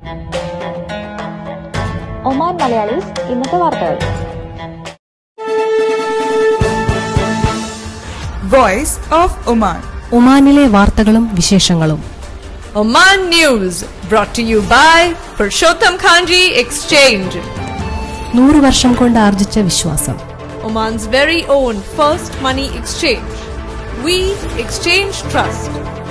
Oman Malayalees ഇന്നത്തെ വാർത്തകൾ Voice of Oman. ഒമാനിലെ വാർത്തകളും വിശേഷങ്ങളും Oman News brought to you by Purushottam Kanji Exchange, നൂറു വർഷം കൊണ്ട് ആർജിച്ച വിശ്വാസം Oman's very own first money exchange. We exchange trust.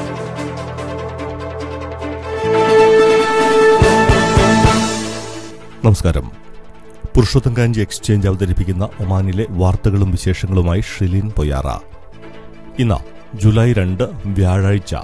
നമസ്കാരം പുരുഷോത്തം കാഞ്ചി എക്സ്ചേഞ്ച് അവതരിപ്പിക്കുന്ന ഒമാനിലെ വാർത്തകളും വിശേഷങ്ങളുമായി ഷിലിൻ പൊയ്യാറ ഇന്ന് ജൂലൈ രണ്ട് വ്യാഴാഴ്ച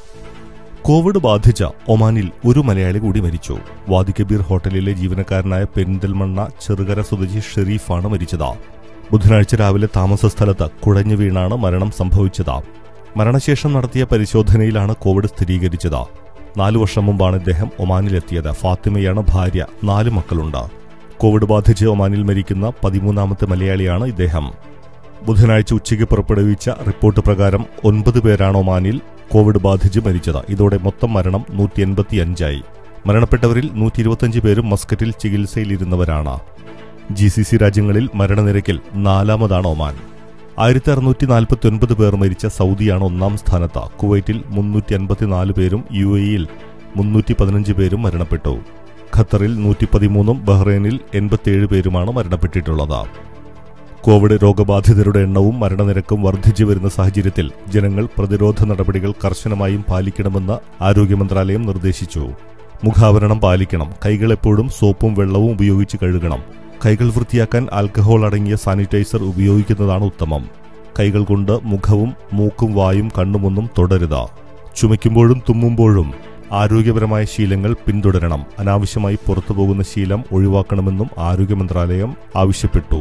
കോവിഡ് ബാധിച്ച ഒമാനിൽ ഒരു മലയാളി കൂടി മരിച്ചു വാദി കബീർ ഹോട്ടലിലെ ജീവനക്കാരനായ പെരിന്തൽമണ്ണ ചെറുകര സ്വദേശി ഷെരീഫാണ് മരിച്ചത് ബുധനാഴ്ച രാവിലെ താമസ സ്ഥലത്ത് കുഴഞ്ഞു വീണാണ് മരണം സംഭവിച്ചത് മരണശേഷം നടത്തിയ പരിശോധനയിലാണ് കോവിഡ് സ്ഥിരീകരിച്ചത് നാലു വർഷം മുമ്പാണ് ഇദ്ദേഹം ഒമാനിലെത്തിയത് ഫാത്തിമയാണ് ഭാര്യ നാല് മക്കളുണ്ട് കോവിഡ് ബാധിച്ച് ഒമാനിൽ മരിക്കുന്ന പതിമൂന്നാമത്തെ മലയാളിയാണ് ഇദ്ദേഹം ബുധനാഴ്ച ഉച്ചയ്ക്ക് പുറപ്പെടുവിച്ച റിപ്പോർട്ട് പ്രകാരം ഒൻപത് പേരാണ് ഒമാനിൽ കോവിഡ് ബാധിച്ച് മരിച്ചത് ഇതോടെ മൊത്തം മരണം നൂറ്റി എൺപത്തിയഞ്ചായി മരണപ്പെട്ടവരിൽ നൂറ്റി ഇരുപത്തിയഞ്ച് പേരും മസ്കറ്റിൽ ചികിത്സയിലിരുന്നവരാണ് ജി സി സി രാജ്യങ്ങളിൽ മരണനിരക്കിൽ നാലാമതാണ് ഒമാൻ ആയിരത്തി അറുന്നൂറ്റി നാൽപ്പത്തി ഒൻപത് പേർ മരിച്ച സൗദിയാണ് ഒന്നാം സ്ഥാനത്ത് കുവൈറ്റിൽ മുന്നൂറ്റി അൻപത്തിനാല് പേരും യു എയിൽ മുന്നൂറ്റി പതിനഞ്ച് പേരും മരണപ്പെട്ടു ഖത്തറിൽ നൂറ്റി പതിമൂന്നും ബഹ്റൈനിൽ എൺപത്തിയേഴ് പേരുമാണ് മരണപ്പെട്ടിട്ടുള്ളത് കോവിഡ് രോഗബാധിതരുടെ എണ്ണവും മരണനിരക്കും വർദ്ധിച്ചു വരുന്ന സാഹചര്യത്തിൽ ജനങ്ങൾ പ്രതിരോധ നടപടികൾ കർശനമായും പാലിക്കണമെന്ന് ആരോഗ്യ മന്ത്രാലയം നിർദ്ദേശിച്ചു മുഖാവരണം പാലിക്കണം കൈകൾ എപ്പോഴും സോപ്പും വെള്ളവും ഉപയോഗിച്ച് കഴുകണം കൈകൾ വൃത്തിയാക്കാൻ ആൽക്കഹോൾ അടങ്ങിയ സാനിറ്റൈസർ ഉപയോഗിക്കുന്നതാണ് ഉത്തമം കൈകൾ കൊണ്ട് മുഖവും മൂക്കും വായും കണ്ണുമൊന്നും തുടരുത് ചുമയ്ക്കുമ്പോഴും തുമ്മുമ്പോഴും ആരോഗ്യപരമായ ശീലങ്ങൾ പിന്തുടരണം അനാവശ്യമായി പുറത്തുപോകുന്ന ശീലം ഒഴിവാക്കണമെന്നും ആരോഗ്യ മന്ത്രാലയം ആവശ്യപ്പെട്ടു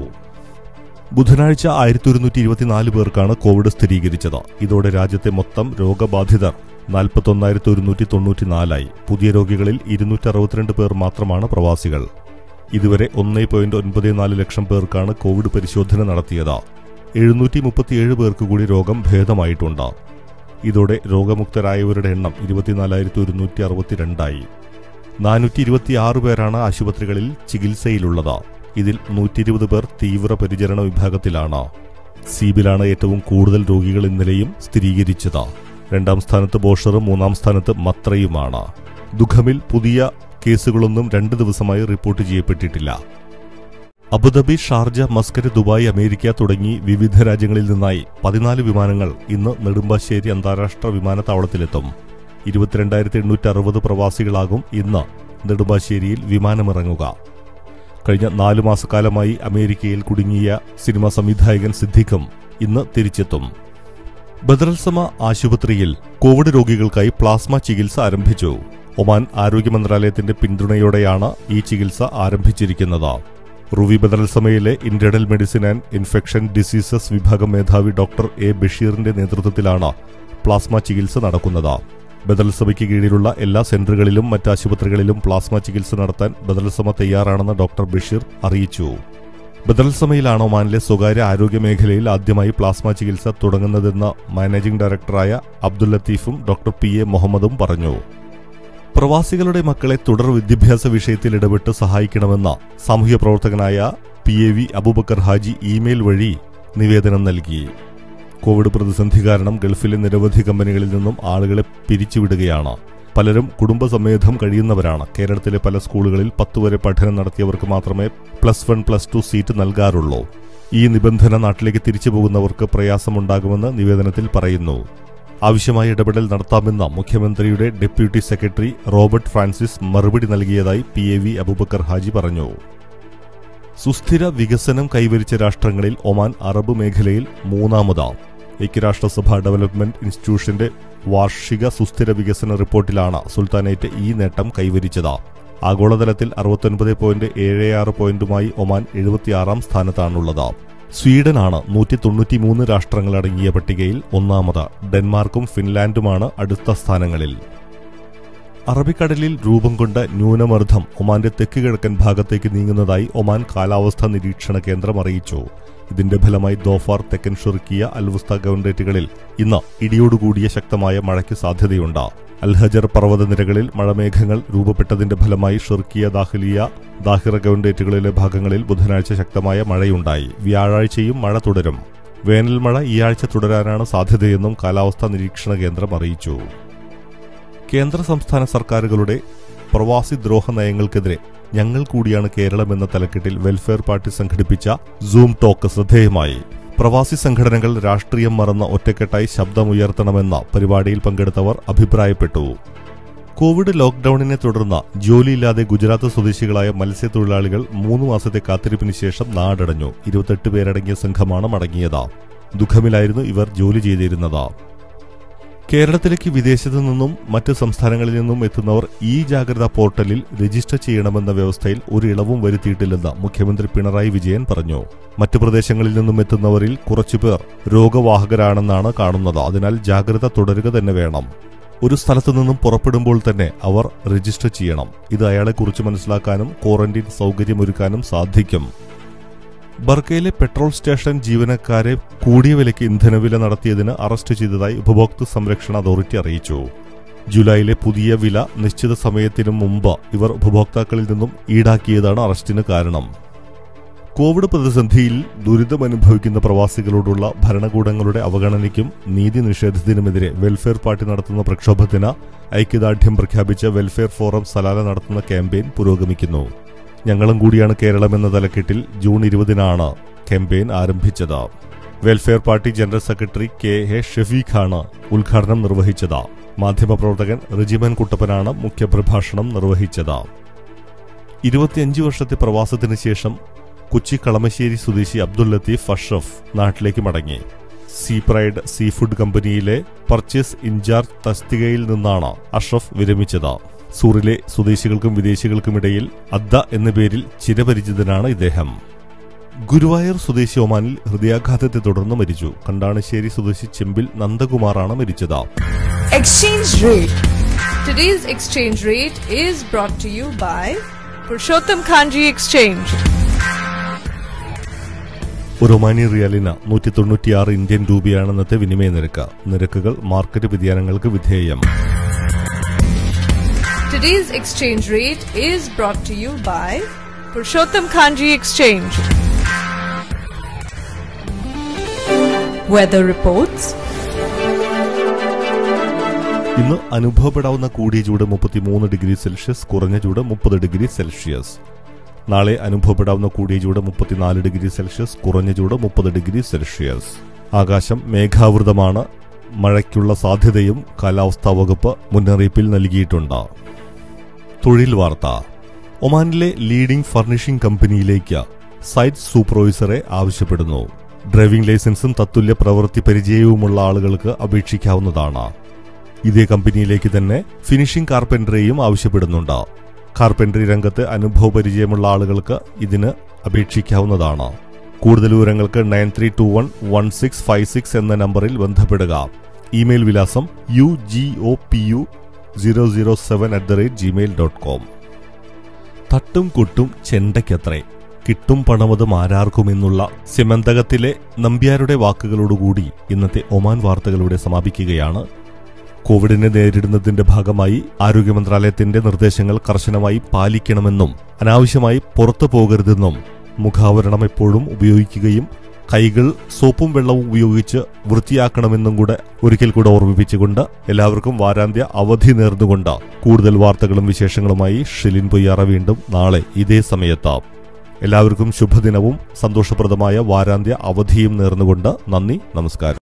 ബുധനാഴ്ച ആയിരത്തി ഒരുന്നൂറ്റി ഇരുപത്തിനാല് പേർക്കാണ് കോവിഡ് സ്ഥിരീകരിച്ചത് ഇതോടെ രാജ്യത്തെ മൊത്തം രോഗബാധിതർ നാൽപ്പത്തൊന്നായിരത്തി ഒരുന്നൂറ്റി തൊണ്ണൂറ്റിനാലായി പുതിയ രോഗികളിൽ ഇരുന്നൂറ്റി അറുപത്തിരണ്ട് പേർ മാത്രമാണ് പ്രവാസികൾ ഇതുവരെ ഒന്നേ പോയിന്റ് ഒൻപത് നാല് ലക്ഷം പേർക്കാണ് കോവിഡ് പരിശോധന നടത്തിയത് എഴുന്നൂറ്റി മുപ്പത്തിയേഴ് പേർക്ക് കൂടി രോഗം ഭേദമായിട്ടുണ്ട് ഇതോടെ രോഗമുക്തരായവരുടെ എണ്ണം ഇരുപത്തിനാലായിരത്തി ഒരുന്നൂറ്റി അറുപത്തിരണ്ടായി നാനൂറ്റി ഇരുപത്തിയാറ് പേരാണ് ആശുപത്രികളിൽ ചികിത്സയിലുള്ളത് ഇതിൽ നൂറ്റി ഇരുപത് പേർ തീവ്ര പരിചരണ വിഭാഗത്തിലാണ് സീബിലാണ് ഏറ്റവും കൂടുതൽ രോഗികൾ ഇന്നലെയും സ്ഥിരീകരിച്ചത് രണ്ടാം സ്ഥാനത്ത് ബോഷറും മൂന്നാം സ്ഥാനത്ത് മത്രയുമാണ് ദുഃഖമിൽ പുതിയ കേസുകളൊന്നും രണ്ട് ദിവസമായി റിപ്പോർട്ട് ചെയ്യപ്പെട്ടിട്ടില്ല Abu Dhabi Sharjah Muscat Dubai America തുടങ്ങി വിവിധ രാജ്യങ്ങളിൽ നിന്നായി പതിനാല് വിമാനങ്ങൾ ഇന്ന് നെടുമ്പാശ്ശേരി അന്താരാഷ്ട്ര വിമാനത്താവളത്തിലെത്തും ഇരുപത്തിരണ്ടായിരത്തി എണ്ണൂറ്റി അറുപത് പ്രവാസികളാകും ഇന്ന് നെടുമ്പാശ്ശേരിയിൽ വിമാനമിറങ്ങുക കഴിഞ്ഞ നാലു മാസക്കാലമായി അമേരിക്കയിൽ കുടുങ്ങിയ സിനിമാ സംവിധായകൻ സിദ്ദിഖും ഇന്ന് തിരിച്ചെത്തും ബദറൽസമ ആശുപത്രിയിൽ കോവിഡ് രോഗികൾക്കായി പ്ലാസ്മ ചികിത്സ ആരംഭിച്ചു ഒമാൻ ആരോഗ്യ മന്ത്രാലയത്തിന്റെ പിന്തുണയോടെയാണ് ഈ ചികിത്സ ആരംഭിച്ചിരിക്കുന്നത് റുവി ബദറൽസമയിലെ internal medicine and infection diseases വിഭാഗം മേധാവി ഡോക്ടർ എ ബഷീറിന്റെ നേതൃത്വത്തിലാണ് പ്ലാസ്മ ചികിത്സ നടക്കുന്നത് ബദൽസഭയ്ക്ക് കീഴിലുള്ള എല്ലാ സെന്ററുകളിലും മറ്റ് ആശുപത്രികളിലും പ്ലാസ്മ ചികിത്സ നടത്താൻ ബദൽസമ തയ്യാറാണെന്ന് ഡോക്ടർ ബഷീർ അറിയിച്ചു ബദൽസമയിലാണ് ഒമാനിലെ സ്വകാര്യ ആരോഗ്യ മേഖലയിൽ ആദ്യമായി പ്ലാസ്മ ചികിത്സ തുടങ്ങുന്നതെന്ന് മാനേജിംഗ് ഡയറക്ടറായ അബ്ദുൽ ലത്തീഫും ഡോക്ടർ പി എ മുഹമ്മദും പറഞ്ഞു പ്രവാസികളുടെ മക്കളെ തുടർ വിദ്യാഭ്യാസ വിഷയത്തിൽ ഇടപെട്ട് സഹായിക്കണമെന്ന് സാമൂഹ്യ പ്രവർത്തകനായ P A V Abubakar Haji email വഴി നിവേദനം നൽകി കോവിഡ് പ്രതിസന്ധി കാരണം ഗൾഫിലെ നിരവധി കമ്പനികളിൽ നിന്നും ആളുകളെ പിരിച്ചുവിടുകയാണ് പലരും കുടുംബസമേതം കഴിയുന്നവരാണ് കേരളത്തിലെ പല സ്കൂളുകളിൽ പത്ത് വരെ പഠനം നടത്തിയവർക്ക് മാത്രമേ plus one plus two seat നൽകാറുള്ളൂ ഈ നിബന്ധന നാട്ടിലേക്ക് തിരിച്ചു പോകുന്നവർക്ക് പ്രയാസമുണ്ടാകുമെന്ന് നിവേദനത്തിൽ പറയുന്നു ആവശ്യമായ ഇടപെടൽ നടത്താമെന്ന് മുഖ്യമന്ത്രിയുടെ ഡെപ്യൂട്ടി സെക്രട്ടറി റോബർട്ട് ഫ്രാൻസിസ് മറുപടി നൽകിയതായി P A V Abubakar Haji പറഞ്ഞു സുസ്ഥിര വികസനം കൈവരിച്ച രാഷ്ട്രങ്ങളിൽ ഒമാൻ അറബ് മേഖലയിൽ മൂന്നാമതാണ് ഐക്യരാഷ്ട്രസഭ ഡെവലപ്മെന്റ് ഇൻസ്റ്റിറ്റ്യൂഷന്റെ വാർഷിക സുസ്ഥിര വികസന റിപ്പോർട്ടിലാണ് സുൽത്താനേറ്റ് ഈ നേട്ടം കൈവരിച്ചത് ആഗോളതലത്തിൽ അറുപത്തൊൻപത് പോയിന്റ് ഏഴ് ആറ് പോയിന്റുമായി ഒമാൻ എഴുപത്തിയാറാം സ്ഥാനത്താണുള്ളത് സ്വീഡനാണ് നൂറ്റി തൊണ്ണൂറ്റിമൂന്ന് രാഷ്ട്രങ്ങളടങ്ങിയ പട്ടികയിൽ ഒന്നാമത് ഡെൻമാർക്കും ഫിൻലാൻഡുമാണ് അടുത്ത സ്ഥാനങ്ങളിൽ അറബിക്കടലിൽ രൂപം കൊണ്ട ന്യൂനമർദ്ദം ഒമാന്റെ തെക്ക് കിഴക്കൻ ഭാഗത്തേക്ക് നീങ്ങുന്നതായി ഒമാൻ കാലാവസ്ഥാ നിരീക്ഷണ കേന്ദ്രം അറിയിച്ചു ഇതിന്റെ ഫലമായി ദോഫാർ തെക്കൻ ഷുർക്കിയ അൽവുസ്ത ഗവൺറേറ്റുകളിൽ ഇന്ന് ഇടിയോടുകൂടിയ ശക്തമായ മഴയ്ക്ക് സാധ്യതയുണ്ട് അൽഹജർ പർവ്വതനിരകളിൽ മഴമേഘങ്ങൾ രൂപപ്പെട്ടതിന്റെ ഫലമായി ഷിർക്കിയ ദാഖിലിയ ദാഹിറ ഗവൺഡേറ്റുകളിലെ ഭാഗങ്ങളിൽ ബുധനാഴ്ച ശക്തമായ മഴയുണ്ടായി വ്യാഴാഴ്ചയും മഴ തുടരും വേനൽ മഴ ഈ ആഴ്ച തുടരാനാണ് സാധ്യതയെന്നും കാലാവസ്ഥാ നിരീക്ഷണ കേന്ദ്രം അറിയിച്ചു കേന്ദ്ര സംസ്ഥാന സർക്കാരുകളുടെ പ്രവാസി ദ്രോഹ നയങ്ങൾക്കെതിരെ ഞങ്ങൾ കൂടിയാണ് കേരളം എന്ന തലക്കെട്ടിൽ വെൽഫെയർ പാർട്ടി സംഘടിപ്പിച്ച സൂം ടോക്ക് ശ്രദ്ധേയമായി പ്രവാസി സംഘടനകൾ രാഷ്ട്രീയം മറന്ന ഒറ്റക്കെട്ടായി ശബ്ദമുയർത്തണമെന്ന പരിപാടിയിൽ പങ്കെടുത്തവർ അഭിപ്രായപ്പെട്ടു കോവിഡ് ലോക്ഡൌണിനെ തുടർന്ന് ജോലിയില്ലാതെ ഗുജറാത്ത് സ്വദേശികളായ മത്സ്യത്തൊഴിലാളികൾ മൂന്ന് മാസത്തെ കാത്തിരിപ്പിന് ശേഷം നാടടഞ്ഞു ഇരുപത്തെട്ട് പേരടങ്ങിയ സംഘമാണ് മടങ്ങിയത് ദുഃഖമിലായിരുന്നു ഇവർ ജോലി ചെയ്തിരുന്നത് കേരളത്തിലേക്ക് വിദേശത്തു നിന്നും മറ്റ് സംസ്ഥാനങ്ങളിൽ നിന്നും എത്തുന്നവർ ഈ ജാഗ്രതാ പോർട്ടലിൽ രജിസ്റ്റർ ചെയ്യണമെന്ന വ്യവസ്ഥയിൽ ഒരു ഇളവും വരുത്തിയിട്ടില്ലെന്ന് മുഖ്യമന്ത്രി പിണറായി വിജയൻ പറഞ്ഞു മറ്റു പ്രദേശങ്ങളിൽ നിന്നും എത്തുന്നവരിൽ കുറച്ചുപേർ രോഗവാഹകരാണെന്നാണ് കാണുന്നത് അതിനാൽ ജാഗ്രത തുടരുക തന്നെ വേണം ഒരു സ്ഥലത്തു നിന്നും പുറപ്പെടുമ്പോൾ തന്നെ അവർ രജിസ്റ്റർ ചെയ്യണം ഇത് അയാളെക്കുറിച്ച് മനസ്സിലാക്കാനും ക്വാറന്റീൻ സൗകര്യമൊരുക്കാനും സാധിക്കും ബർക്കയിലെ പെട്രോൾ സ്റ്റേഷൻ ജീവനക്കാരെ കൂടിയ വിലയ്ക്ക് ഇന്ധനവില നടത്തിയതിന് അറസ്റ്റ് ചെയ്തതായി ഉപഭോക്തൃ സംരക്ഷണ അതോറിറ്റി അറിയിച്ചു ജൂലൈയിലെ പുതിയ വില നിശ്ചിത സമയത്തിനു മുമ്പ് ഇവർ ഉപഭോക്താക്കളിൽ നിന്നും ഈടാക്കിയതാണ് അറസ്റ്റിന് കാരണം കോവിഡ് പ്രതിസന്ധിയിൽ ദുരിതമനുഭവിക്കുന്ന പ്രവാസികളോടുള്ള ഭരണകൂടങ്ങളുടെ അവഗണനയ്ക്കും നീതി നിഷേധത്തിനുമെതിരെ വെൽഫെയർ പാർട്ടി നടത്തുന്ന പ്രക്ഷോഭത്തിന് ഐക്യദാർഢ്യം പ്രഖ്യാപിച്ച വെൽഫെയർ ഫോറം സലാല നടത്തുന്ന ക്യാമ്പയിൻ പുരോഗമിക്കുന്നു ഞങ്ങളും കൂടിയാണ് കേരളം എന്ന തലക്കെട്ടിൽ ജൂൺ ഇരുപതിനാണ് ക്യാമ്പയിൻ ആരംഭിച്ചത് welfare party general secretary K A ഷഫീഖാണ് ഉദ്ഘാടനം നിർവഹിച്ചത് മാധ്യമപ്രവർത്തകൻ റിജിമൻ കുട്ടപ്പനാണ് മുഖ്യപ്രഭാഷണം നിർവഹിച്ചത് ഇരുപത്തിയഞ്ച് വർഷത്തെ പ്രവാസത്തിന് ശേഷം കൊച്ചി കളമശ്ശേരി സ്വദേശി അബ്ദുൽ ലത്തീഫ് അഷ്റഫ് നാട്ടിലേക്ക് മടങ്ങി സീ പ്രൈഡ് സീ ഫുഡ് കമ്പനിയിലെ പർച്ചേസ് ഇൻചാർജ് തസ്തികയിൽ നിന്നാണ് അഷ്റഫ് വിരമിച്ചത് സൂറിലെ സ്വദേശികൾക്കും വിദേശികൾക്കുമിടയിൽ അദ്ദ എന്ന പേരിൽ ചിരപരിചിതനാണ് ഇദ്ദേഹം ഗുരുവായൂർ സ്വദേശി ഒമാനിൽ ഹൃദയാഘാതത്തെ തുടർന്ന് മരിച്ചു കണ്ടാണശ്ശേരി സ്വദേശി ചെമ്പിൽ നന്ദകുമാറാണ് മരിച്ചത് Exchange rate. Today's exchange rate is brought to you by Purushottam Kanji Exchange. ഒരു ഒമാനി റിയാലിന് നൂറ്റി തൊണ്ണൂറ്റിയാറ് ഇന്ത്യൻ രൂപയാണ് ഇന്നത്തെ വിനിമയ നിരക്ക് നിരക്കുകൾ മാർക്കറ്റ് വ്യതിയാനങ്ങൾക്ക് വിധേയം Today's exchange rate is brought to you by Purushottam Kanji Exchange. Weather reports. ഇന്ന് അനുഭവപ്പെടാവുന്ന കൂടിയ ചൂട് മുപ്പത്തിമൂന്ന് ഡിഗ്രി സെൽഷ്യസ് കുറഞ്ഞ ചൂട് മുപ്പത് ഡിഗ്രി സെൽഷ്യസ് നാളെ അനുഭവപ്പെടാവുന്ന കൂടിയ ചൂട് മുപ്പത്തിനാല് ഡിഗ്രി സെൽഷ്യസ് കുറഞ്ഞ ചൂട് മുപ്പത് ഡിഗ്രി സെൽഷ്യസ് ആകാശം മേഘാവൃതമാണ് മഴയ്ക്കുള്ള സാധ്യതയും കാലാവസ്ഥാ വകുപ്പ് മുന്നറിയിപ്പിൽ നൽകിയിട്ടുണ്ട് തൊഴിൽ വാർത്ത ഒമാനിലെ ലീഡിംഗ് ഫർണിഷിംഗ് കമ്പനിയിലേക്ക് സൈറ്റ് സൂപ്പർവൈസറെ ആവശ്യപ്പെടുന്നു ഡ്രൈവിംഗ് ലൈസൻസും തത്തുല്യ പ്രവൃത്തി പരിചയവുമുള്ള ആളുകൾക്ക് അപേക്ഷിക്കാവുന്നതാണ് ഇതേ കമ്പനിയിലേക്ക് തന്നെ ഫിനിഷിംഗ് കാർപ്പൻട്രിയും ആവശ്യപ്പെടുന്നുണ്ട് കാർപ്പൻട്രി രംഗത്ത് അനുഭവ പരിചയമുള്ള ആളുകൾക്ക് ഇതിന് അപേക്ഷിക്കാവുന്നതാണ് കൂടുതൽ വിവരങ്ങൾക്ക് nine three two one one six five six എന്ന നമ്പറിൽ ബന്ധപ്പെടുക ഇമെയിൽ വിലാസം U G O P U zero zero seven at the rate Gmail dot com തട്ടും കൊട്ടും ചെണ്ടയ്ക്കത്രേ കിട്ടും പണമതും ആരാർക്കുമെന്നുള്ള സിമന്തകത്തിലെ നമ്പ്യാരുടെ വാക്കുകളോടുകൂടി ഇന്നത്തെ ഒമാൻ വാർത്തകളുടെ സമാപിക്കുകയാണ് കോവിഡിനെ നേരിടുന്നതിന്റെ ഭാഗമായി ആരോഗ്യ മന്ത്രാലയത്തിന്റെ നിർദ്ദേശങ്ങൾ കർശനമായി പാലിക്കണമെന്നും അനാവശ്യമായി പുറത്തു പോകരുതെന്നും മുഖാവരണം എപ്പോഴും ഉപയോഗിക്കുകയും കൈകൾ സോപ്പും വെള്ളവും ഉപയോഗിച്ച് വൃത്തിയാക്കണമെന്നും കൂടെ ഒരിക്കൽ കൂടെ ഓർമ്മിപ്പിച്ചുകൊണ്ട് എല്ലാവർക്കും വാരാന്ത്യ അവധി നേർന്നുകൊണ്ട് കൂടുതൽ വാർത്തകളും വിശേഷങ്ങളുമായി ഷിലിൻ പൊയ്യാറ വീണ്ടും നാളെ ഇതേ സമയത്ത് എല്ലാവർക്കും ശുഭദിനവും സന്തോഷപ്രദമായ വാരാന്ത്യ അവധിയും നേർന്നുകൊണ്ട് നന്ദി നമസ്കാരം